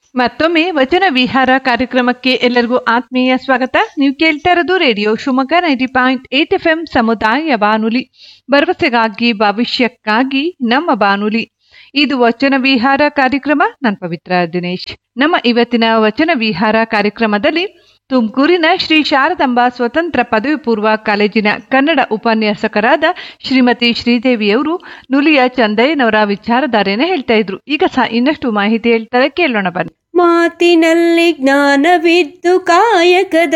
ಮತ್ತೊಮ್ಮೆ ವಚನ ವಿಹಾರ ಕಾರ್ಯಕ್ರಮಕ್ಕೆ ಎಲ್ಲರಿಗೂ ಆತ್ಮೀಯ ಸ್ವಾಗತ ನೀವು ಕೇಳ್ತಾ ಇರೋದು radio Shivamogga ninety point eight F M ಸಮುದಾಯ ಬಾನುಲಿ ಭರವಸೆಗಾಗಿ ಭವಿಷ್ಯಕ್ಕಾಗಿ ನಮ್ಮ ಬಾನುಲಿ ಇದು ವಚನ ವಿಹಾರ ಕಾರ್ಯಕ್ರಮ ನಾನು ಪವಿತ್ರ ದಿನೇಶ್ ನಮ್ಮ ಇವತ್ತಿನ ವಚನ ವಿಹಾರ ಕಾರ್ಯಕ್ರಮದಲ್ಲಿ ತುಮಕೂರಿನ ಶ್ರೀ ಶಾರದಾಂಬಾ ಸ್ವತಂತ್ರ ಪದವಿ ಪೂರ್ವ ಕಾಲೇಜಿನ ಕನ್ನಡ ಉಪನ್ಯಾಸಕರಾದ ಶ್ರೀಮತಿ ಶ್ರೀದೇವಿಯವರು ನುಲಿಯ ಚಂದಯ್ಯನವರ ವಿಚಾರಧಾರೆನ ಹೇಳ್ತಾ ಇದ್ರು ಈಗ ಸಹ ಇನ್ನಷ್ಟು ಮಾಹಿತಿ ಹೇಳ್ತಾರೆ ಕೇಳೋಣ ಬನ್ನಿ ಮಾತಿನಲ್ಲಿ ಜ್ಞಾನವಿದ್ದು ಕಾಯಕದ